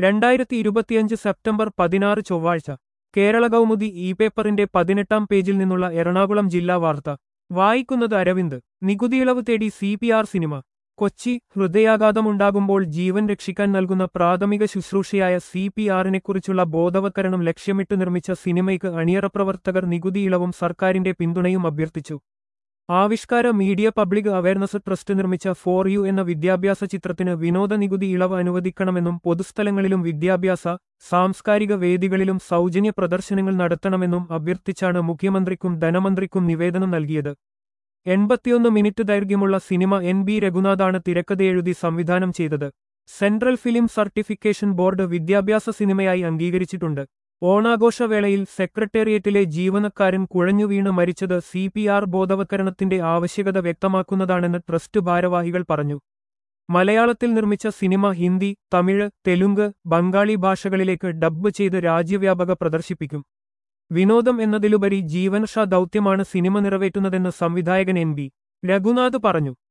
രണ്ടായിരത്തി ഇരുപത്തിയഞ്ച് സെപ്റ്റംബർ പതിനാറ് ചൊവ്വാഴ്ച കേരള കൗമുദി ഇ പേപ്പറിന്റെ പതിനെട്ടാം പേജിൽ നിന്നുള്ള എറണാകുളം ജില്ലാ വാർത്ത വായിക്കുന്നത് അരവിന്ദ് നികുതിയിളവ് തേടി C P R cinema Kochi ഹൃദയാഘാതമുണ്ടാകുമ്പോൾ ജീവൻ രക്ഷിക്കാൻ നൽകുന്ന പ്രാഥമിക ശുശ്രൂഷയായ സി പി ആറിനെക്കുറിച്ചുള്ള ബോധവത്കരണം ലക്ഷ്യമിട്ട് നിർമ്മിച്ച സിനിമയ്ക്ക് അണിയറപ്രവർത്തകർ നികുതി ഇളവും സർക്കാരിന്റെ പിന്തുണയും അഭ്യർത്ഥിച്ചു Aavishkara media public awareness trust നിർമ്മിച്ച ഫോർ യു എന്ന വിദ്യാഭ്യാസ ചിത്രത്തിന് വിനോദ നികുതി ഇളവ് അനുവദിക്കണമെന്നും പൊതുസ്ഥലങ്ങളിലും വിദ്യാഭ്യാസ സാംസ്കാരിക വേദികളിലും സൗജന്യ പ്രദർശനങ്ങൾ നടത്തണമെന്നും അഭ്യർത്ഥിച്ചാണ് മുഖ്യമന്ത്രിക്കും ധനമന്ത്രിക്കും നിവേദനം നൽകിയത് എൺപത്തിയൊന്ന് മിനിറ്റ് ദൈർഘ്യമുള്ള സിനിമ എൻ ബി രഘുനാഥാണ് തിരക്കഥയെഴുതി സംവിധാനം ചെയ്തത് സെൻട്രൽ ഫിലിം സർട്ടിഫിക്കേഷൻ ബോർഡ് വിദ്യാഭ്യാസ സിനിമയായി അംഗീകരിച്ചിട്ടുണ്ട് ഓണാഘോഷവേളയിൽ സെക്രട്ടേറിയറ്റിലെ ജീവനക്കാരൻ കുഴഞ്ഞു വീണ് മരിച്ചത് സി പി ആർ ബോധവത്കരണത്തിന്റെ ആവശ്യകത വ്യക്തമാക്കുന്നതാണെന്ന് ട്രസ്റ്റ് ഭാരവാഹികൾ പറഞ്ഞു മലയാളത്തിൽ നിർമ്മിച്ച സിനിമ ഹിന്ദി തമിഴ് തെലുങ്ക് ബംഗാളി ഭാഷകളിലേക്ക് ഡബ്ബ് ചെയ്ത് രാജ്യവ്യാപക പ്രദർശിപ്പിക്കും വിനോദം എന്നതിലുപരി ജീവനഷ ദൗത്യമാണ് സിനിമ നിറവേറ്റുന്നതെന്ന് സംവിധായകൻ എൻ ബി രഘുനാഥ് പറഞ്ഞു